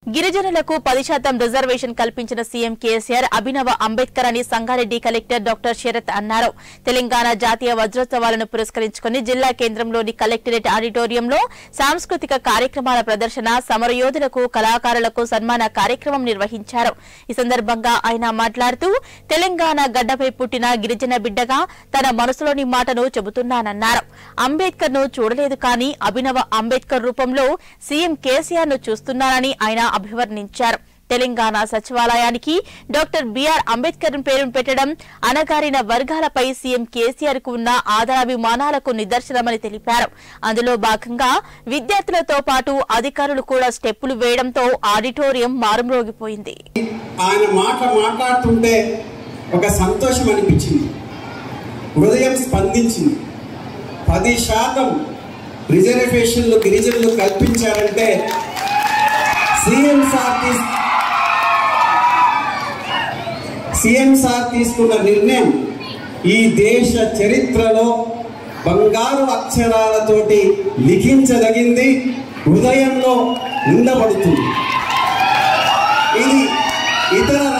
గిరిజనులకు పది శాతం రిజర్వేషన్ కల్పించిన సీఎం కేసీఆర్ అభినవ అంబేద్కర్ అని సంగారెడ్డి కలెక్టర్ డాక్టర్ శరత్ అన్నారు తెలంగాణ జాతీయ వజ్రోత్సవాలను పురస్కరించుకుని జిల్లా కేంద్రంలోని కలెక్టరేట్ ఆడిటోరియంలో సాంస్కృతిక కార్యక్రమాల ప్రదర్శన సమరయోధులకు కళాకారులకు సన్మాన కార్యక్రమం నిర్వహించారు ఈ సందర్భంగా ఆయన మాట్లాడుతూ తెలంగాణ గడ్డపై పుట్టిన గిరిజన బిడ్డగా తన మనసులోని మాటను చెబుతున్నానన్నారు అంబేద్కర్ ను చూడలేదు కానీ అభినవ అంబేద్కర్ రూపంలో సీఎం కేసీఆర్ ను చూస్తున్నానని ఆయన అభివర్ణించారు తెలంగాణ సచివాలయానికి డాక్టర్ బిఆర్ అంబేద్కర్ పేరును పెట్టడం అణగారిన వర్గాలపై సీఎం కేసీఆర్ కు ఉన్న ఆదరాభిమానాలకు నిదర్శనమని తెలిపారు అందులో భాగంగా విద్యార్థులతో పాటు అధికారులు కూడా స్టెప్పులు వేయడంతో ఆడిటోరియం మారుమ్రోగిపోయింది ఆయన మాట మాట్లాడుతుంటే ఒక సంతోషం అనిపించింది హృదయం స్పందించింది పది శాతం రిజర్వేషన్లు గిరిజనులు కల్పించారంటే సీఎం సార్ తీస్ సీఎం సార్ తీసుకున్న నిర్ణయం ఈ దేశ చరిత్రలో బంగారు అక్షరాలతోటి లిఖించదగింది హృదయంలో ఉండబడుతుంది ఇది ఇతర